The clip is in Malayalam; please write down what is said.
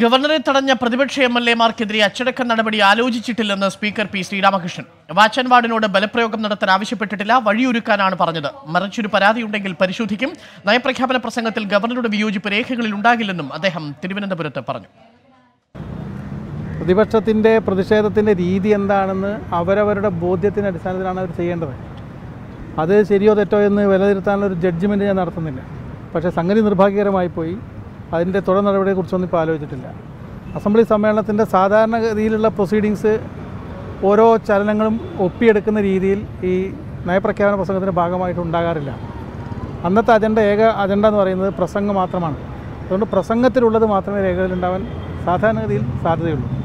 ഗവർണറെ തടഞ്ഞ പ്രതിപക്ഷ എം എൽ എമാർക്കെതിരെ അച്ചടക്ക നടപടി ആലോചിച്ചിട്ടില്ലെന്ന് സ്പീക്കർ പി ശ്രീരാമകൃഷ്ണൻ വാച്ചൻ വാർഡിനോട് ബലപ്രയോഗം നടത്താൻ ആവശ്യപ്പെട്ടിട്ടില്ല വഴിയൊരുക്കാനാണ് പറഞ്ഞത് മറിച്ചൊരു പരാതിയുണ്ടെങ്കിൽ പരിശോധിക്കും നയപ്രഖ്യാപന പ്രസംഗത്തിൽ ഗവർണറുടെ വിയോജിപ്പ് രേഖകളിൽ ഉണ്ടാകില്ലെന്നും അദ്ദേഹം തിരുവനന്തപുരത്ത് പറഞ്ഞു പ്രതിപക്ഷത്തിൻ്റെ പ്രതിഷേധത്തിൻ്റെ രീതി എന്താണെന്ന് അവരവരുടെ ബോധ്യത്തിൻ്റെ അടിസ്ഥാനത്തിലാണ് അവർ ചെയ്യേണ്ടത് അത് ശരിയോ തെറ്റോ എന്ന് വിലയിരുത്താനുള്ള ഒരു ജഡ്ജ്മെൻറ്റ് ഞാൻ നടത്തുന്നില്ല പക്ഷേ സംഗതി നിർഭാഗ്യകരമായി പോയി അതിൻ്റെ തുടർ നടപടിയെക്കുറിച്ചൊന്നും ഇപ്പോൾ ആലോചിച്ചിട്ടില്ല അസംബ്ലി സമ്മേളനത്തിൻ്റെ സാധാരണഗതിയിലുള്ള പ്രൊസീഡിങ്സ് ഓരോ ചലനങ്ങളും ഒപ്പിയെടുക്കുന്ന രീതിയിൽ ഈ നയപ്രഖ്യാപന പ്രസംഗത്തിൻ്റെ ഭാഗമായിട്ട് ഉണ്ടാകാറില്ല അന്നത്തെ അജണ്ട ഏക അജണ്ട എന്ന് പറയുന്നത് പ്രസംഗം മാത്രമാണ് അതുകൊണ്ട് പ്രസംഗത്തിലുള്ളത് മാത്രമേ രേഖകളിലുണ്ടാവാൻ സാധാരണഗതിയിൽ സാധ്യതയുള്ളൂ